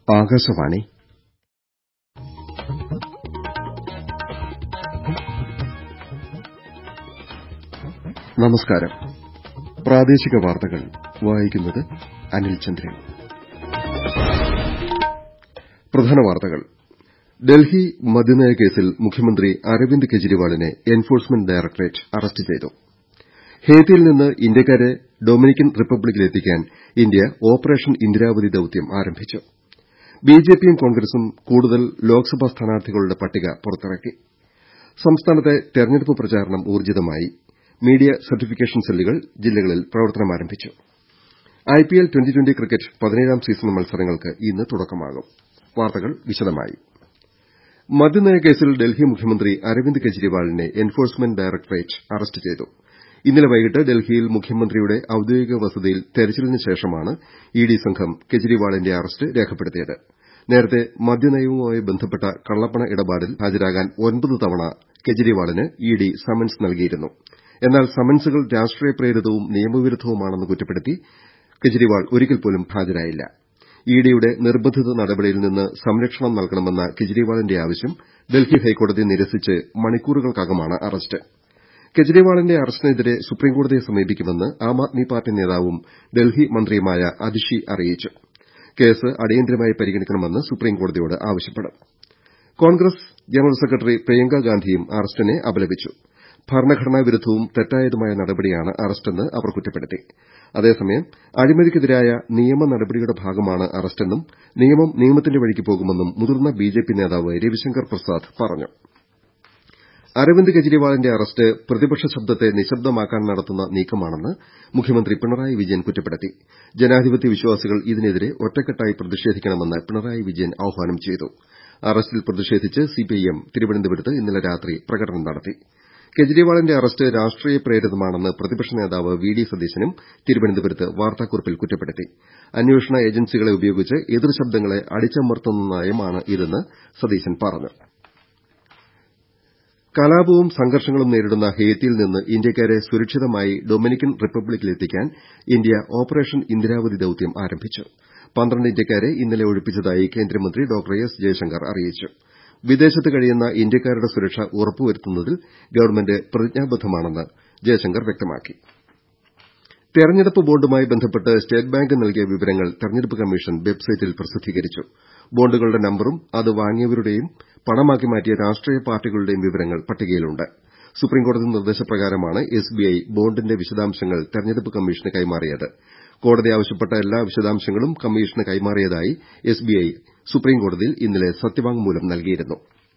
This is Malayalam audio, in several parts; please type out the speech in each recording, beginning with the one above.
ആകാശവാണി നമസ്കാരം പ്രാദേശിക വാർത്തകൾ വായിക്കുന്നത് അനിൽ ചന്ദ്രൻ പ്രധാന വാർത്തകൾ ഡൽഹി മദ്യനയ കേസിൽ മുഖ്യമന്ത്രി അരവിന്ദ് കെജ്രിവാളിനെ എൻഫോഴ്സ്മെന്റ് ഡയറക്ടറേറ്റ് അറസ്റ്റ് ചെയ്തു ഹേത്തിയിൽ നിന്ന് ഇന്ത്യക്കാരെ ഡൊമിനിക്കൻ റിപ്പബ്ലിക്കിലെത്തിക്കാൻ ഇന്ത്യ ഓപ്പറേഷൻ ഇന്ദിരാവതി ദൌത്യം ആരംഭിച്ചു ബിജെപിയും കോൺഗ്രസും കൂടുതൽ ലോക്സഭാ സ്ഥാനാർത്ഥികളുടെ പട്ടിക പുറത്തിറക്കി സംസ്ഥാനത്തെ തെരഞ്ഞെടുപ്പ് പ്രചാരണം ഊർജ്ജിതമായി മീഡിയ സർട്ടിഫിക്കേഷൻ സെല്ലുകൾ ജില്ലകളിൽ പ്രവർത്തനമാരംഭിച്ചു ഐപിഎൽ ട്വന്റി ട്വന്റി ക്രിക്കറ്റ് പതിനേഴാം സീസൺ മത്സരങ്ങൾക്ക് ഇന്ന് തുടക്കമാകും വാർത്തകൾ വിശദമായി മദ്യനയ കേസിൽ ഡൽഹി മുഖ്യമന്ത്രി അരവിന്ദ് കെജ്രിവാളിനെ എൻഫോഴ്സ്മെന്റ് ഡയറക്ടറേറ്റ് അറസ്റ്റ് ചെയ്തു ഇന്നലെ വൈകിട്ട് ഡൽഹിയിൽ മുഖ്യമന്ത്രിയുടെ ഔദ്യോഗിക വസതിയിൽ തെരച്ചിലിന് ശേഷമാണ് ഇഡി സംഘം കെജ്രിവാളിന്റെ അറസ്റ്റ് രേഖപ്പെടുത്തിയത് നേരത്തെ മദ്യനയവുമായി ബന്ധപ്പെട്ട കള്ളപ്പണ ഇടപാടിൽ ഹാജരാകാൻ ഒൻപത് തവണ കെജ്രിവാളിന് ഇഡി സമൻസ് നൽകിയിരുന്നു എന്നാൽ സമൻസുകൾ രാഷ്ട്രീയ പ്രേരിതവും നിയമവിരുദ്ധവുമാണെന്ന് കുറ്റപ്പെടുത്തി കെജ്രിവാൾ ഒരിക്കൽപോലും ഹാജരായില്ല ഇഡിയുടെ നിർബന്ധിത നടപടിയിൽ നിന്ന് സംരക്ഷണം നൽകണമെന്ന കെജ്രിവാളിന്റെ ആവശ്യം ഡൽഹി ഹൈക്കോടതി നിരസിച്ച് മണിക്കൂറുകൾക്കകമാണ് അറസ്റ്റ് കെജ്രിവാളിന്റെ അറസ്റ്റിനെതിരെ സുപ്രീംകോടതിയെ സമീപിക്കുമെന്ന് ആം ആദ്മി പാർട്ടി നേതാവും ഡൽഹി മന്ത്രിയുമായ അതിഷി അറിയിച്ചു കേസ് അടിയന്തരമായി പരിഗണിക്കണമെന്ന് സുപ്രീംകോടതിയോട് ആവശ്യപ്പെടും കോൺഗ്രസ് ജനറൽ സെക്രട്ടറി പ്രിയങ്ക ഗാന്ധിയും അറസ്റ്റിനെ അപലപിച്ചു ഭരണഘടനാ വിരുദ്ധവും തെറ്റായതുമായ നടപടിയാണ് അറസ്റ്റെന്ന് അവർ കുറ്റപ്പെടുത്തി അതേസമയം അഴിമതിക്കെതിരായ നിയമ നടപടിയുടെ ഭാഗമാണ് അറസ്റ്റെന്നും നിയമം നിയമത്തിന്റെ വഴിക്ക് പോകുമെന്നും മുതിർന്ന ബിജെപി നേതാവ് രവിശങ്കർ പ്രസാദ് പറഞ്ഞു അരവിന്ദ് കെജ്രിവാളിന്റെ അറസ്റ്റ് പ്രതിപക്ഷ ശബ്ദത്തെ നിശബ്ദമാക്കാൻ നടത്തുന്ന നീക്കമാണെന്ന് മുഖ്യമന്ത്രി പിണറായി വിജയൻ കുറ്റപ്പെടുത്തി ജനാധിപത്യ വിശ്വാസികൾ ഇതിനെതിരെ ഒറ്റക്കെട്ടായി പ്രതിഷേധിക്കണമെന്ന് പിണറായി വിജയൻ ആഹ്വാനം ചെയ്തു അറസ്റ്റിൽ പ്രതിഷേധിച്ച് സിപിഐഎം തിരുവനന്തപുരത്ത് ഇന്നലെ രാത്രി പ്രകടനം നടത്തി കെജ്രിവാളിന്റെ അറസ്റ്റ് രാഷ്ട്രീയ പ്രേരിതമാണെന്ന് പ്രതിപക്ഷ നേതാവ് വി ഡി സതീശനും തിരുവനന്തപുരത്ത് വാർത്താക്കുറിപ്പിൽ കുറ്റപ്പെടുത്തി അന്വേഷണ ഏജൻസികളെ ഉപയോഗിച്ച് എതിർ ശബ്ദങ്ങളെ അടിച്ചമർത്തുന്ന നയമാണ് ഇതെന്ന് സതീശൻ പറഞ്ഞു കലാപവും സംഘർഷങ്ങളും നേരിടുന്ന ഹെയ്ത്തിയിൽ നിന്ന് ഇന്ത്യക്കാരെ സുരക്ഷിതമായി ഡൊമിനിക്കൻ റിപ്പബ്ലിക്കിലെത്തിക്കാൻ ഇന്ത്യ ഓപ്പറേഷൻ ഇന്ദിരാവതി ദൌത്യം ആരംഭിച്ചു പന്ത്രണ്ട് ഇന്ത്യക്കാരെ ഇന്നലെ ഒഴിപ്പിച്ചതായി കേന്ദ്രമന്ത്രി ഡോക്ടർ എസ് ജയശങ്കർ അറിയിച്ചു വിദേശത്ത് കഴിയുന്ന ഇന്ത്യക്കാരുടെ സുരക്ഷ ഉറപ്പുവരുത്തുന്നതിൽ ഗവൺമെന്റ് പ്രതിജ്ഞാബദ്ധമാണെന്ന് ജയശങ്കർ വ്യക്തമാക്കി തെരഞ്ഞെടുപ്പ് ബോണ്ടുമായി ബന്ധപ്പെട്ട് സ്റ്റേറ്റ് ബാങ്ക് നൽകിയ വിവരങ്ങൾ തെരഞ്ഞെടുപ്പ് കമ്മീഷൻ വെബ്സൈറ്റിൽ പ്രസിദ്ധീകരിച്ചു ബോണ്ടുകളുടെ നമ്പറും അത് വാങ്ങിയവരുടെയും പണമാക്കി മാറ്റിയ രാഷ്ട്രീയ പാർട്ടികളുടെയും വിവരങ്ങൾ പട്ടികയിലുണ്ട് സുപ്രീംകോടതി നിർദ്ദേശപ്രകാരമാണ് എസ്ബിഐ ബോണ്ടിന്റെ വിശദാംശങ്ങൾ തെരഞ്ഞെടുപ്പ് കമ്മീഷന് കൈമാറിയത് കോടതി ആവശ്യപ്പെട്ട എല്ലാ വിശദാംശങ്ങളും കമ്മീഷന് കൈമാറിയതായി എസ്ബിഐ സുപ്രീംകോടതിയിൽ ഇന്നലെ സത്യവാങ്മൂലം നൽകിയിരുന്നു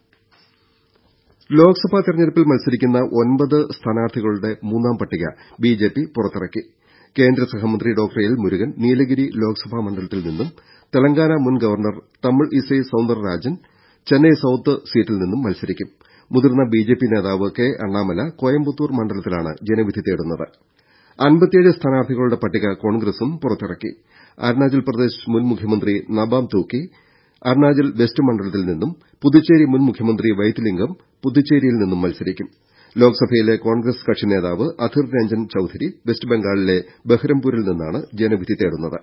ലോക്സഭാ തെരഞ്ഞെടുപ്പിൽ മത്സരിക്കുന്ന ഒൻപത് സ്ഥാനാർത്ഥികളുടെ മൂന്നാം പട്ടിക ബിജെപി പുറത്തിറക്കി കേന്ദ്ര സഹമന്ത്രി ഡോക്ടർ എൽ മുരുകൻ നീലഗിരി ലോക്സഭാ മണ്ഡലത്തിൽ നിന്നും തെലങ്കാന മുൻ ഗവർണർ തമിൾ ഇസൈ സൌന്ദരരാജൻ ചെന്നൈ സൌത്ത് സീറ്റിൽ നിന്നും മത്സരിക്കും മുതിർന്ന ബിജെപി നേതാവ് കെ അണ്ണാമല കോയമ്പത്തൂർ മണ്ഡലത്തിലാണ് ജനവിധി തേടുന്നത് അൻപത്തിയേഴ് സ്ഥാനാർത്ഥികളുടെ പട്ടിക കോൺഗ്രസും പുറത്തിറക്കി അരുണാചൽ പ്രദേശ് മുൻ മുഖ്യമന്ത്രി നബാം തൂക്കി അരുണാചൽ വെസ്റ്റ് മണ്ഡലത്തിൽ നിന്നും പുതുച്ചേരി മുൻ മുഖ്യമന്ത്രി വൈത്തിലിംഗം പുതുച്ചേരിയിൽ നിന്നും മത്സരിക്കും ലോക്സഭയിലെ കോൺഗ്രസ് കക്ഷി നേതാവ് അധിർ രഞ്ജൻ ചൌധരി വെസ്റ്റ് ബംഗാളിലെ ബഹ്രംപൂരിൽ നിന്നാണ് ജനവിധി തേടുന്നത്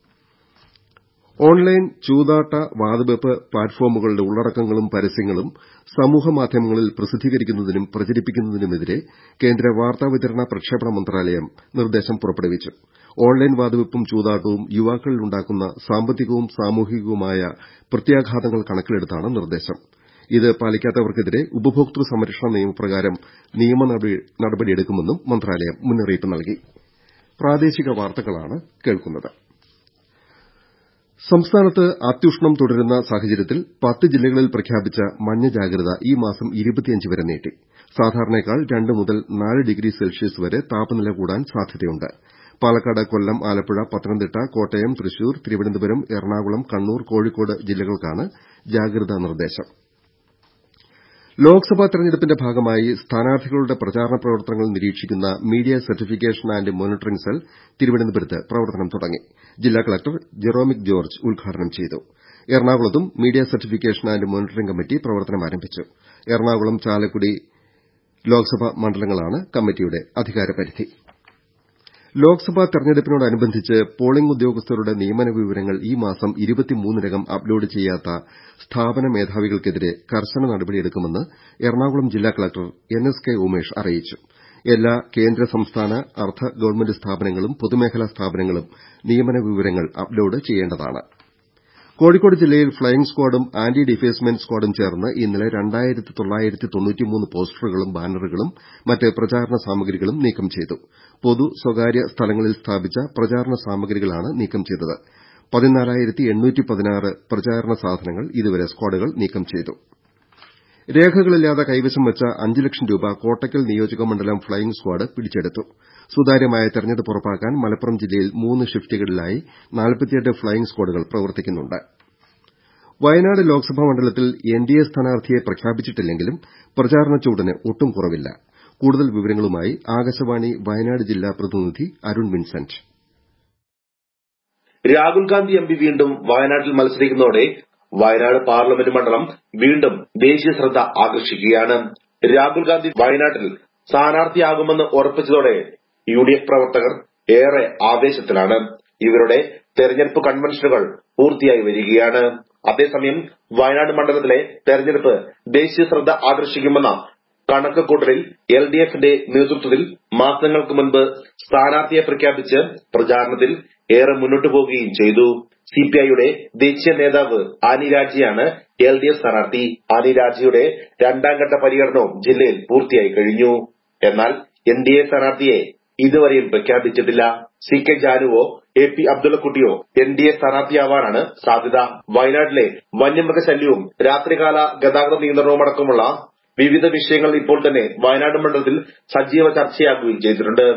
ഓൺലൈൻ ചൂതാട്ട വാതുവെപ്പ് പ്ലാറ്റ്ഫോമുകളുടെ ഉള്ളടക്കങ്ങളും പരസ്യങ്ങളും സമൂഹമാധ്യമങ്ങളിൽ പ്രസിദ്ധീകരിക്കുന്നതിനും പ്രചരിപ്പിക്കുന്നതിനുമെതിരെ കേന്ദ്ര വാർത്താവിതരണ പ്രക്ഷേപണ മന്ത്രാലയം നിർദ്ദേശം പുറപ്പെടുവിച്ചു ഓൺലൈൻ വാതുവെപ്പും ചൂതാട്ടവും യുവാക്കളിൽ ഉണ്ടാക്കുന്ന സാമ്പത്തികവും സാമൂഹികവുമായ പ്രത്യാഘാതങ്ങൾ കണക്കിലെടുത്താണ് നിർദ്ദേശം ഇത് പാലിക്കാത്തവർക്കെതിരെ ഉപഭോക്തൃ സംരക്ഷണ നിയമപ്രകാരം നിയമ നടപടിയെടുക്കുമെന്നും മന്ത്രാലയം മുന്നറിയിപ്പ് നൽകി സംസ്ഥാനത്ത് അത്യുഷ്ണം തുടരുന്ന സാഹചര്യത്തിൽ പത്ത് ജില്ലകളിൽ പ്രഖ്യാപിച്ച മഞ്ഞ ജാഗ്രത ഈ മാസം വരെ നീട്ടി സാധാരണയേക്കാൾ രണ്ട് മുതൽ നാല് ഡിഗ്രി സെൽഷ്യസ് വരെ താപനില കൂടാൻ സാധ്യതയുണ്ട് പാലക്കാട് കൊല്ലം ആലപ്പുഴ പത്തനംതിട്ട കോട്ടയം തൃശൂർ തിരുവനന്തപുരം എറണാകുളം കണ്ണൂർ കോഴിക്കോട് ജില്ലകൾക്കാണ് ജാഗ്രതാ നിർദ്ദേശം ലോക്സഭാ തെരഞ്ഞെടുപ്പിന്റെ ഭാഗമായി സ്ഥാനാർത്ഥികളുടെ പ്രചാരണ പ്രവർത്തനങ്ങൾ നിരീക്ഷിക്കുന്ന media certification and monitoring cell തിരുവനന്തപുരത്ത് പ്രവർത്തനം തുടങ്ങി ജില്ലാ കലക്ടർ ജെറോമിക് ജോർജ് ഉദ്ഘാടനം ചെയ്തു എറണാകുളത്തും media certification and monitoring committee പ്രവർത്തനം ആരംഭിച്ചു എറണാകുളം ചാലക്കുടി ലോക്സഭാ മണ്ഡലങ്ങളാണ് കമ്മിറ്റിയുടെ അധികാരപരിധി ലോക്സഭാ തെരഞ്ഞെടുപ്പിനോടനുബന്ധിച്ച് പോളിംഗ് ഉദ്യോഗസ്ഥരുടെ നിയമന വിവരങ്ങൾ ഈ മാസം നകം അപ്ലോഡ് ചെയ്യാത്ത സ്ഥാപന മേധാവികൾക്കെതിരെ കർശന നടപടിയെടുക്കുമെന്ന് എറണാകുളം ജില്ലാ collector N S K Umesh അറിയിച്ചു എല്ലാ കേന്ദ്ര സംസ്ഥാന അർദ്ധ ഗവൺമെന്റ് സ്ഥാപനങ്ങളും പൊതുമേഖലാ സ്ഥാപനങ്ങളും നിയമന വിവരങ്ങൾ അപ്ലോഡ് ചെയ്യേണ്ടതാണ് കോഴിക്കോട് ജില്ലയിൽ ഫ്ളൈയിംഗ് സ്ക്വാഡും ആന്റി ഡിഫേസ്മെന്റ് സ്ക്വാഡും ചേർന്ന് ഇന്നലെ പോസ്റ്ററുകളും ബാനറുകളും മറ്റ് പ്രചാരണ സാമഗ്രികളും നീക്കം ചെയ്തു പൊതു സ്വകാര്യ സ്ഥലങ്ങളിൽ സ്ഥാപിച്ച പ്രചാരണ സാമഗ്രികളാണ് നീക്കം ചെയ്തത് പ്രചാരണ സാധനങ്ങൾ ഇതുവരെ സ്ക്വാഡുകൾ നീക്കം ചെയ്തു രേഖകളില്ലാതെ കൈവശം വച്ച അഞ്ച് ലക്ഷം രൂപ കോട്ടക്കൽ നിയോജക മണ്ഡലം ഫ്ളൈയിംഗ് സ്ക്വാഡ് പിടിച്ചെടുത്തു സുതാര്യമായ തെരഞ്ഞെടുപ്പ് ഉറപ്പാക്കാൻ മലപ്പുറം ജില്ലയിൽ മൂന്ന് ഷിഫ്റ്റുകളിലായി ഫ്ളൈയിംഗ് സ്ക്വാഡുകൾ പ്രവർത്തിക്കുന്നുണ്ട് വയനാട് ലോക്സഭാ മണ്ഡലത്തിൽ എൻഡിഎ സ്ഥാനാർത്ഥിയെ പ്രഖ്യാപിച്ചിട്ടില്ലെങ്കിലും പ്രചാരണ ചൂടിന് ഒട്ടും കുറവില്ല കൂടുതൽ വിവരങ്ങളുമായി ആകാശവാണി വയനാട് ജില്ലാ പ്രതിനിധി അരുൺ വിൻസെന്റ് രാഹുൽ ഗാന്ധി എംപി വീണ്ടും വയനാട്ടിൽ മത്സരിക്കുന്നതോടെ വയനാട് പാർലമെന്റ് മണ്ഡലം വീണ്ടും ദേശീയ ശ്രദ്ധ ആകർഷിക്കുകയാണ് രാഹുൽ ഗാന്ധി വയനാട്ടിൽ സ്ഥാനാർത്ഥിയാകുമെന്ന് ഉറപ്പിച്ചതോടെ യു ഡി എഫ് പ്രവർത്തകർ ഏറെ ആവേശത്തിലാണ് ഇവരുടെ തെരഞ്ഞെടുപ്പ് കൺവെൻഷനുകൾ പൂർത്തിയായി വരികയാണ് അതേസമയം വയനാട് മണ്ഡലത്തിലെ തെരഞ്ഞെടുപ്പ് ദേശീയ ശ്രദ്ധ ആകർഷിക്കുമെന്ന കണക്കുകൂട്ടലിൽ എൽ ഡി എഫിന്റെ നേതൃത്വത്തിൽ മാസങ്ങൾക്ക് മുൻപ് സ്ഥാനാർത്ഥിയെ പ്രഖ്യാപിച്ച് പ്രചാരണത്തിൽ ഏറെ മുന്നോട്ടു പോവുകയും ചെയ്തു സിപിഐയുടെ ദേശീയ നേതാവ് ആനി രാജയാണ് എൽ ഡി എഫ് സ്ഥാനാർത്ഥി ആനി രാജയുടെ രണ്ടാംഘട്ട പര്യടനവും ജില്ലയിൽ പൂർത്തിയായി കഴിഞ്ഞു എന്നാൽ എൻ ഡി എ സ്ഥാനാർത്ഥിയെ ഇതുവരെയും പ്രഖ്യാപിച്ചിട്ടില്ല സി കെ ജാനുവോ എ പി അബ്ദുള്ളക്കുട്ടിയോ എൻ ഡി എ സ്ഥാനാർത്ഥിയാവാനാണ് സാധ്യത വയനാട്ടിലെ വന്യമൃഗശല്യവും രാത്രികാല ഗതാഗത നിയന്ത്രണവും അടക്കമുള്ള വിവിധ വിഷയങ്ങൾ ഇപ്പോൾ തന്നെ വയനാട് മണ്ഡലത്തിൽ സജീവ ചർച്ചയാകുകയും ചെയ്തിട്ടുണ്ട്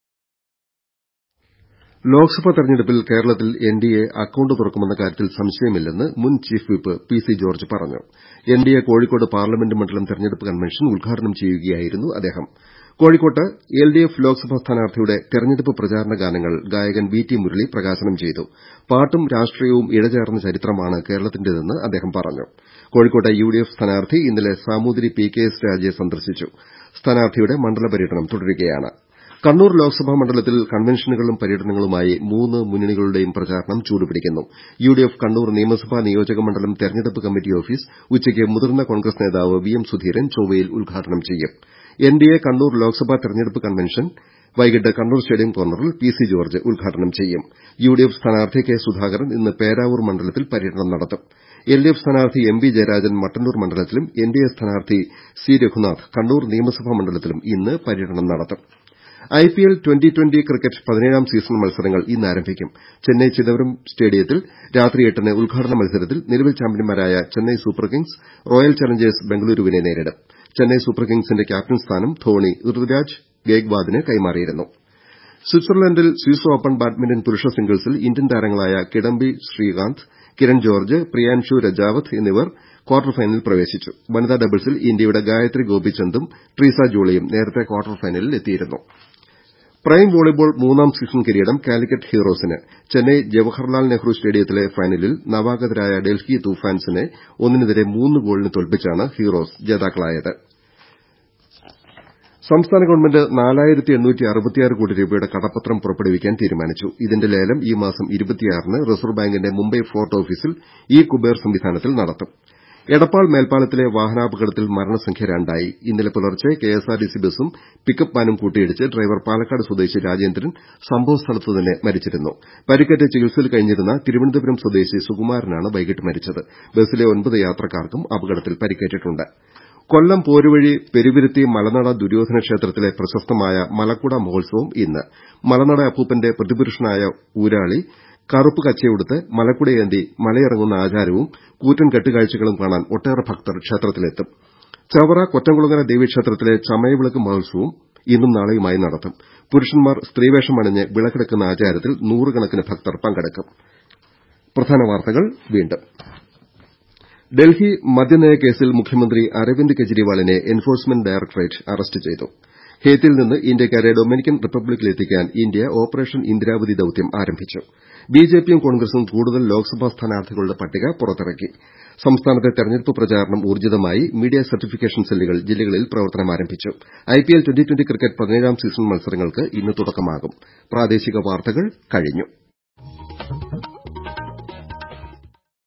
ലോക്സഭാ തെരഞ്ഞെടുപ്പിൽ കേരളത്തിൽ എൻഡിഎ അക്കൌണ്ട് തുറക്കുമെന്ന കാര്യത്തിൽ സംശയമില്ലെന്ന് മുൻ chief whip P C George പറഞ്ഞു എൻഡിഎ കോഴിക്കോട് പാർലമെന്റ് മണ്ഡലം തെരഞ്ഞെടുപ്പ് കൺവെൻഷൻ ഉദ്ഘാടനം ചെയ്യുകയായിരുന്നു അദ്ദേഹം കോഴിക്കോട്ട് എൽഡിഎഫ് ലോക്സഭാ സ്ഥാനാർത്ഥിയുടെ തെരഞ്ഞെടുപ്പ് പ്രചാരണ ഗാനങ്ങൾ ഗായകൻ വി ടി മുരളി പ്രകാശനം ചെയ്തു പാട്ടും രാഷ്ട്രീയവും ഇഴചേർന്ന ചരിത്രമാണ് കേരളത്തിന്റേതെന്ന് അദ്ദേഹം പറഞ്ഞു കോഴിക്കോട്ടെ യുഡിഎഫ് സ്ഥാനാർത്ഥി ഇന്നലെ സാമൂതിരി പി കെ എസ് രാജയെ സന്ദർശിച്ചു സ്ഥാനാർത്ഥിയുടെ മണ്ഡല പര്യടനം തുടരുകയാണ് കണ്ണൂർ ലോക്സഭാ മണ്ഡലത്തിൽ കൺവെൻഷനുകളും പര്യടനങ്ങളുമായി മൂന്ന് മുന്നണികളുടെയും പ്രചാരണം ചൂടുപിടിക്കുന്നു യുഡിഎഫ് കണ്ണൂർ നിയമസഭാ നിയോജക മണ്ഡലം തെരഞ്ഞെടുപ്പ് കമ്മിറ്റി ഓഫീസ് ഉച്ചയ്ക്ക് മുതിർന്ന കോൺഗ്രസ് നേതാവ് വി എം സുധീരൻ ചൊവ്വയിൽ ഉദ്ഘാടനം ചെയ്യും എൻഡിഎ കണ്ണൂർ ലോക്സഭാ തെരഞ്ഞെടുപ്പ് കൺവെൻഷൻ വൈകിട്ട് കണ്ണൂർ സ്റ്റേഡിയം കോർണറിൽ പി സി ജോർജ് ഉദ്ഘാടനം ചെയ്യും യുഡിഎഫ് സ്ഥാനാർത്ഥി കെ സുധാകരൻ ഇന്ന് പേരാവൂർ മണ്ഡലത്തിൽ പര്യടനം നടത്തും എൽഡിഎഫ് സ്ഥാനാർത്ഥി എം വി ജയരാജൻ മട്ടന്നൂർ മണ്ഡലത്തിലും എൻഡിഎ സ്ഥാനാർത്ഥി സി രഘുനാഥ് കണ്ണൂർ നിയമസഭാ മണ്ഡലത്തിലും ഇന്ന് പര്യടനം നടത്തും ഐപിഎൽ ട്വന്റി ട്വന്റി ക്രിക്കറ്റ് പതിനേഴാം സീസൺ മത്സരങ്ങൾ ഇന്ന് ആരംഭിക്കും ചെന്നൈ ചിദംബരം സ്റ്റേഡിയത്തിൽ രാത്രി എട്ടിന് ഉദ്ഘാടന മത്സരത്തിൽ നിലവിൽ ചാമ്പ്യന്മാരായ Chennai super kings royal challengers ബംഗളൂരുവിനെ നേരിടും ചെന്നൈ സൂപ്പർ കിങ്സിന്റെ ക്യാപ്റ്റൻ സ്ഥാനം ധോണി ഋതുരാജ് ഗേക്വാദിന് കൈമാറിയിരുന്നു സ്വിറ്റ്സർലൻഡിൽ സ്വിസ് ഓപ്പൺ ബാഡ്മിന്റൺ പുരുഷ സിംഗിൾസിൽ ഇന്ത്യൻ താരങ്ങളായ കിഡംബി ശ്രീകാന്ത് കിരൺ ജോർജ് പ്രിയാൻഷു രജാവത്ത് എന്നിവർ ക്വാർട്ടർ ഫൈനലിൽ പ്രവേശിച്ചു വനിതാ ഡബിൾസിൽ ഇന്ത്യയുടെ ഗായത്രി ഗോപിചന്ദും ട്രീസ ജോളിയും നേരത്തെ ക്വാർട്ടർ ഫൈനലിൽ എത്തിയിരുന്നു പ്രൈം വോളിബോൾ മൂന്നാം സീസൺ കിരീടം കാലിക്കറ്റ് ഹീറോസിന് ചെന്നൈ ജവഹർലാൽ നെഹ്റു സ്റ്റേഡിയത്തിലെ ഫൈനലിൽ നവാഗതരായ ഡൽഹി തൂഫാൻസിനെ ഒന്നിനെതിരെ മൂന്ന് ഗോളിന് തോൽപ്പിച്ചാണ് ഹീറോസ് ജേതാക്കളായത് സംസ്ഥാന ഗവൺമെന്റ് നാലായിരത്തി കോടി രൂപയുടെ കടപ്പത്രം പുറപ്പെടുവിക്കാൻ തീരുമാനിച്ചു ഇതിന്റെ ലേലം ഈ മാസം ന് റിസർവ് ബാങ്കിന്റെ മുംബൈ ഫോർട്ട് ഓഫീസിൽ ഇ കുബേർ സംവിധാനത്തിൽ നടത്തും എടപ്പാൾ മേൽപ്പാലത്തിലെ വാഹനാപകടത്തിൽ മരണസംഖ്യ രണ്ടായി ഇന്നലെ പുലർച്ചെ കെഎസ്ആർടിസി ബസും പിക്കപ്പ് വാനും കൂട്ടിയിടിച്ച് ഡ്രൈവർ പാലക്കാട് സ്വദേശി രാജേന്ദ്രൻ സംഭവസ്ഥലത്ത് തന്നെ മരിച്ചിരുന്നു പരിക്കേറ്റ് ചികിത്സയിൽ കഴിഞ്ഞിരുന്ന തിരുവനന്തപുരം സ്വദേശി സുകുമാരനാണ് വൈകിട്ട് മരിച്ചത് ബസിലെ ഒൻപത് യാത്രക്കാർക്കും അപകടത്തിൽ പരിക്കേറ്റിട്ടുണ്ട് കൊല്ലം പോരുവഴി പെരുവിരുത്തി മലനട ദുര്യോധന ക്ഷേത്രത്തിലെ പ്രശസ്തമായ മലക്കുട മഹോത്സവം ഇന്ന് മലനട അപ്പൂപ്പന്റെ പ്രതിപുരുഷനായ ഊരാളി കറുപ്പ് കച്ചയുടുത്ത് മലക്കുടയേന്തി മലയിറങ്ങുന്ന ആചാരവും കൂറ്റൻ കെട്ടുകാഴ്ചകളും കാണാൻ ഒട്ടേറെ ഭക്തർ ക്ഷേത്രത്തിലെത്തും ചവറ കൊറ്റംകുളങ്ങര ദേവീക്ഷേത്രത്തിലെ ചമയവിളക്ക് മഹോത്സവവും ഇന്നും നാളെയുമായി നടത്തും പുരുഷന്മാർ സ്ത്രീവേഷം അണിഞ്ഞ് വിളക്കെടുക്കുന്ന ആചാരത്തിൽ നൂറുകണക്കിന് ഭക്തർ പങ്കെടുക്കും ഡൽഹി മദ്യനയ കേസിൽ മുഖ്യമന്ത്രി അരവിന്ദ് കെജ്രിവാളിനെ എൻഫോഴ്സ്മെന്റ് ഡയറക്ടറേറ്റ് അറസ്റ്റ് ചെയ്തു ഹേത്തിയിൽ നിന്ന് ഇന്ത്യക്കാരെ ഡൊമിനിക്കൻ റിപ്പബ്ലിക്കിലെത്തിക്കാൻ ഇന്ത്യ ഓപ്പറേഷൻ ഇന്ദിരാവതി ദൌത്യം ആരംഭിച്ചു ബിജെപിയും കോൺഗ്രസും കൂടുതൽ ലോക്സഭാ സ്ഥാനാർത്ഥികളുടെ പട്ടിക പുറത്തിറക്കി സംസ്ഥാനത്തെ തെരഞ്ഞെടുപ്പ് പ്രചാരണം ഊർജ്ജിതമായി മീഡിയ സർട്ടിഫിക്കേഷൻ സെല്ലുകൾ ജില്ലകളിൽ പ്രവർത്തനമാരംഭിച്ചു ഐപിഎൽ ട്വന്റി ട്വന്റി ക്രിക്കറ്റ് പതിനേഴാം സീസൺ മത്സരങ്ങൾക്ക് ഇന്ന് തുടക്കമാകും